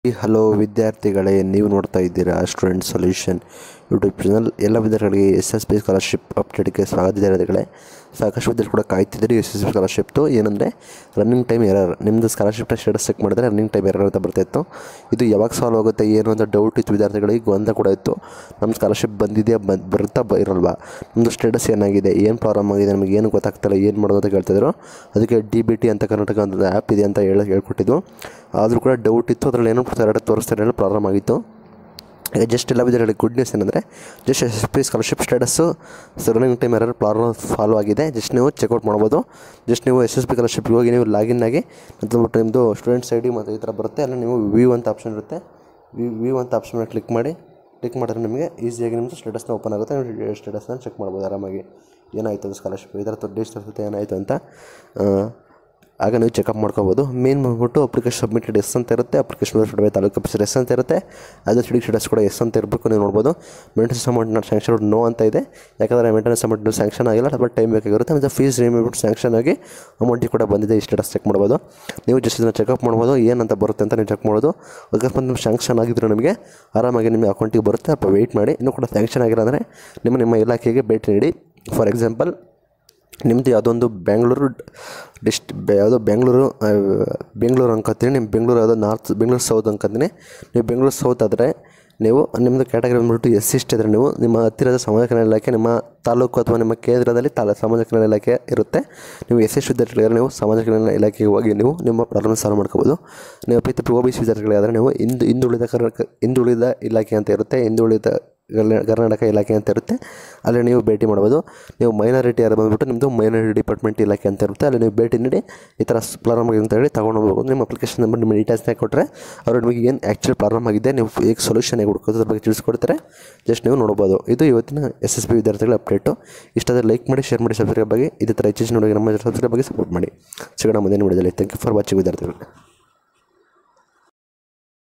hello ವಿದ್ಯಾರ್ಥಿಗಳೇ ನೀವು ನೋಡ್ತಾ ಇದ್ದೀರಾ ಸ್ಟೂಡೆಂಟ್ ಸೊಲ್ಯೂಷನ್ ಯೂಟ್ಯೂಬ್ ಚಾನಲ್ ಎಲ್ಲ ವಿದ್ಯಾರ್ಥಿಗಳಿಗೆ ಎಸ್ ಎಸ್ ಪಿ ಸ್ಕಾಲರ್ಶಿಪ್ ಅಪ್ಡೇಟ್ಗೆ ಸ್ವಾಗತ ವಿದ್ಯಾರ್ಥಿಗಳೇ ಸಾಕಷ್ಟು ವಿದ್ಯಾರ್ಥಿ ಕೂಡ ಕಾಯ್ತಿದ್ದೀರಿ ಎಸ್ ಎಸ್ ಪಿ ಸ್ಕಾಲರ್ಶಿಪ್ತು ಏನಂದರೆ ರನ್ನಿಂಗ್ ಟೈಮ್ ಎರರ್ ನಿಮ್ಮದು ಸ್ಕಾಲರ್ಶಿಪ್ನ ಸ್ಟೇಟಸ್ ಚೆಕ್ ಮಾಡಿದ್ರೆ ರನ್ನಿಂಗ್ ಟೈಮ್ ಎರರ್ ಅಂತ ಬರ್ತಾಯಿತ್ತು ಇದು ಯಾವಾಗ ಸಾಲ್ವ್ ಆಗುತ್ತೆ ಏನು ಅಂತ ಡೌಟ್ ಇತ್ತು ವಿದ್ಯಾರ್ಥಿಗಳಿಗೆ ಗೊಂದಲ ಕೂಡ ಇತ್ತು ನಮ್ಮ ಸ್ಕಾಲರ್ಶಿಪ್ ಬಂದಿದೆಯಾ ಬಂದು ಬರುತ್ತಾ ಬ ಇರಲ್ವಾ ನಮ್ಮದು ಸ್ಟೇಟಸ್ ಏನಾಗಿದೆ ಏನು ಪ್ರಾಬ್ಲಮ್ ಆಗಿದೆ ನಮಗೆ ಏನು ಗೊತ್ತಾಗ್ತಿಲ್ಲ ಏನು ಮಾಡೋದು ಅಂತ ಕೇಳ್ತಿದ್ರು ಅದಕ್ಕೆ ಡಿ ಬಿ ಟಿ ಅಂತ ಕರ್ನಾಟಕ ಅಂತ ಆ್ಯಪ್ ಇದೆ ಅಂತ ಹೇಳಿ ಹೇಳ್ಕೊಟ್ಟಿದ್ದು ಆದರೂ ಕೂಡ ಡೌಟ್ ಇತ್ತು ಅದರಲ್ಲಿ ಏನೋ ಎರಡು ತೋರಿಸ್ತಾರೆ ಏನೋ ಪ್ರಾಬ್ಲಮ್ ಆಗಿತ್ತು ಈಗ ಜಸ್ಟ್ ಎಲ್ಲ ವಿದ್ಯಾರ್ಥಿಗಳಿಗೆ ಗುಡ್ ನ್ಯೂಸ್ ಏನಂದರೆ just S S P scholarship status running time ಎರಡು ಪ್ರಾಬ್ಲಮ್ ಫಾಲೋ ಆಗಿದೆ ಜಸ್ಟ್ ನೀವು ಚೆಕ್ಔಟ್ ಮಾಡ್ಬೋದು ಜಸ್ಟ್ ನೀವು ಎಸ್ ಎಸ್ ಪಿ ಸ್ಕಾಲರ್ಶಿಪ್ಗೆ ಹೋಗಿ ನೀವು ಲಾಗಿನ್ ಆಗಿ ಅಂತಂದ್ಬಿಟ್ಟು ನಿಮ್ಮದು ಸ್ಟೂಡೆಂಟ್ಸ್ ಐ ಡಿ ಮತ್ತು ಈ ಥರ ಬರುತ್ತೆ ಅಲ್ಲಿ ನೀವು ವ್ಯೂ ಅಂತ ಆಪ್ಷನ್ ಇರುತ್ತೆ ವ್ಯೂ ವ್ಯೂ ಅಂತ ಆಪ್ಷನ್ ಮೇಲೆ ಕ್ಲಿಕ್ ಮಾಡಿ ಕ್ಲಿಕ್ ಮಾಡಿದ್ರೆ ನಿಮಗೆ ಈಸಿಯಾಗಿ ನಿಮ್ಮದು ಸ್ಟೇಟಸ್ನ ಓಪನ್ ಆಗುತ್ತೆ ನೀವು ಸ್ಟೇಟಸ್ನ ಚೆಕ್ ಮಾಡ್ಬೋದು ಆರಾಮಾಗಿ ಏನಾಯಿತು ಅದು ಸ್ಕಾಲರ್ಶಿಪ್ ಈ ಥರ ಡಿಶ್ ತೋರಿಸುತ್ತೆ ಏನಾಯಿತು ಅಂತ ಆ, ಆಗ ನೀವು ಚೆಕಪ್ ಮಾಡ್ಕೋಬೋದು ಮೇನ್ ಬಂದ್ಬಿಟ್ಟು ಅಪ್ಲಿಕೇಶನ್ ಸಬ್ಮಿಟೆಡ್ ಎಸ್ ಅಂತ ಇರುತ್ತೆ application submit taluk officer S ಅಂತ ಇರುತ್ತೆ ಅದು ಡಿ ಸ್ಟೇಟಸ್ ಕೂಡ ಎಸ್ ಅಂತ ಇರಬೇಕು ನೀವು ನೋಡ್ಬೋದು maintenance amount not sanction no ಅಂತ ಇದೆ ಯಾಕಂದರೆ ಮೇಂಟೆನೆನ್ಸ್ ಅಮೌಂಟ್ ಸ್ಯಾಂಕ್ಷನ್ ಆಗಿಲ್ಲ ಸ್ವಲ್ಪ ಟೈಮ್ ಬೇಕಾಗಿರುತ್ತೆ ಮತ್ತು ಫೀಸ್ ರಿಮೇಬಿಟ್ಟು ಸ್ಯಾಂಕ್ಷನ್ ಆಗಿ ಅಮೌಂಟಿಗೆ ಕೂಡ ಬಂದಿದೆ ಈ ಸ್ಟೇಟಸ್ ಚೆಕ್ ಮಾಡ್ಬೋದು ನೀವು ಜಸ್ಟ್ ಇದನ್ನು ಚೆಕಪ್ ಮಾಡ್ಬೋದು ಏನಂತ ಬರುತ್ತೆ ಅಂತ ನೀವು ಚೆಕ್ ಮಾಡ್ಬೋದು ಅಕಸ್ಮಾತ್ ನಿಮ್ಮ ಸ್ಯಾಂಕ್ಷನ್ ಆಗಿದ್ರೆ ನಿಮಗೆ ಆರಾಮಾಗಿ ನಿಮ್ಮ ಅಕೌಂಟಿಗೆ ಬರುತ್ತೆ ಅಥವಾ ವೆಯ್ಟ್ ಮಾಡಿ ಇನ್ನೂ ಕೂಡ ಸ್ಯಾಂಕ್ಷನ್ ಆಗಿಲ್ಲ ಅಂದರೆ ನಿಮ್ಮ ನಿಮ್ಮ ಇಲಾಖೆಗೆ ಭೇಟಿ ನೀಡಿ ಫಾರ್ ಎಕ್ಸಾಂಪಲ್ ನಿಮ್ಮದು ಯಾವುದೊಂದು ಬೆಂಗಳೂರು ಡಿಸ್ಟ್ ಯಾವುದೋ ಬೆಂಗಳೂರು ಆ, ಬೆಂಗಳೂರು ಅನ್ಕೋತೀನಿ ನಿಮ್ಮ ಬೆಂಗಳೂರು ಯಾವುದೋ ನಾರ್ತ್ ಬೆಂಗಳೂರು ಸೌತ್ ಅನ್ಕೋತೀನಿ ನೀವು ಬೆಂಗಳೂರು ಸೌತ್ ಆದರೆ ನೀವು ನಿಮ್ಮದು ಕ್ಯಾಟಗರಿ ಬಂದ್ಬಿಟ್ಟು ಎಸ್ ಇಷ್ಟ ಇದ್ದರೆ ನೀವು ನಿಮ್ಮ ಹತ್ತಿರದ ಸಮಾಜ ಕಲ್ಯಾಣ ಇಲಾಖೆ ನಿಮ್ಮ ತಾಲೂಕು ಅಥವಾ ನಿಮ್ಮ ಕೇಂದ್ರದಲ್ಲಿ ತಾಲ ಸಮಾಜ ಕಲ್ಯಾಣ ಇಲಾಖೆ ಇರುತ್ತೆ ನೀವು ಎಸ್ ಎಸ್ ವಿದ್ಯಾರ್ಥಿಗಳಿದ್ರೆ ನೀವು ಸಮಾಜ ಕಲ್ಯಾಣ ಇಲಾಖೆಗೆ ಹೋಗಿ ನೀವು ನಿಮ್ಮ ಪ್ರಾಬ್ಲಮ್ ಸಾಲ್ವ್ ಮಾಡ್ಕೋಬೋದು ನೀವು ಅಪಿತ ಒ ಬಿ ಸಿ ವಿದ್ಯಾರ್ಥಿಗಳಾದರೆ ನೀವು ಹಿಂದು ಹಿಂದುಳಿದ ಕರ್ನಾಟಕ ಹಿಂದುಳಿದ ಇಲಾಖೆ ಅಂತ ಇರುತ್ತೆ ಹಿಂದುಳಿದ ಕಲ್ಯಾ- ಕರ್ನಾಟಕ ಇಲಾಖೆ ಅಂತ ಇರುತ್ತೆ ಅಲ್ಲಿ ನೀವು ಭೇಟಿ ಮಾಡ್ಬೋದು ನೀವು ಮೈನಾರಿಟಿ ಯಾರು ಬಂದುಬಿಟ್ಟು ನಿಮ್ಮದು ಮೈನಾರಿಟಿ ಡಿಪಾರ್ಟ್ಮೆಂಟ್ ಇಲಾಖೆ ಅಂತ ಇರುತ್ತೆ ಅಲ್ಲಿ ನೀವು ಭೇಟಿ ನೀಡಿ ಈ ಥರ ಪ್ರಾಬ್ಲಮ್ ಆಗಿದೆ ಅಂತ ಹೇಳಿ ತಗೊಂಡು ಹೋಗ್ಬೋದು ನಿಮ್ಮ ಅಪ್ಲಿಕೇಶನ್ ನಂಬರ್ ನಿಮ್ಮ ಡೀಟೇಲ್ಸ್ನ ಕೊಟ್ಟರೆ ಅವರು ನಿಮಗೆ ಏನು ಆ್ಯಕ್ಚುಲಿ ಪ್ರಾಬ್ಲಮ್ ಆಗಿದೆ ನೀವು ಹೇಗೆ ಸೊಲ್ಯೂಷನ್ ಹೇಗೆ ಹುಡ್ಕೋದು ಅದ್ರ ಬಗ್ಗೆ ತಿಳಿಸ್ಕೊಡ್ತಾರೆ ಜಸ್ಟ್ ನೀವು ನೋಡ್ಬೋದು ಇದು ಇವತ್ತಿನ ಎಸ್ ಎಸ್ ಪಿ ವಿದ್ಯಾರ್ಥಿಗಳ ಅಪ್ಡೇಟು ಇಷ್ಟಾದರೆ ಲೈಕ್ ಮಾಡಿ ಶೇರ್ ಮಾಡಿ ಸಬ್ಸ್ಕ್ರೈಬ್ ಆಗಿ ಇದೇ ಥರ ಹೆಚ್ಚಿನ ನೋಡಿ ನಮ್ಮ ಸಬ್ಸ್ಕ್ರೈಬ್ ಆಗಿ ಸಪೋರ್ಟ್ ಮಾಡಿ ಸಿಗೋಣ ಮುಂದಿನ ವಿಡಿಯೋದಲ್ಲಿ ಥ್ಯಾಂಕ್ ಯು ಫಾರ್ ವಾಚಿಂಗ್ ವಿದ್ಯಾರ್ಥಿಗಳು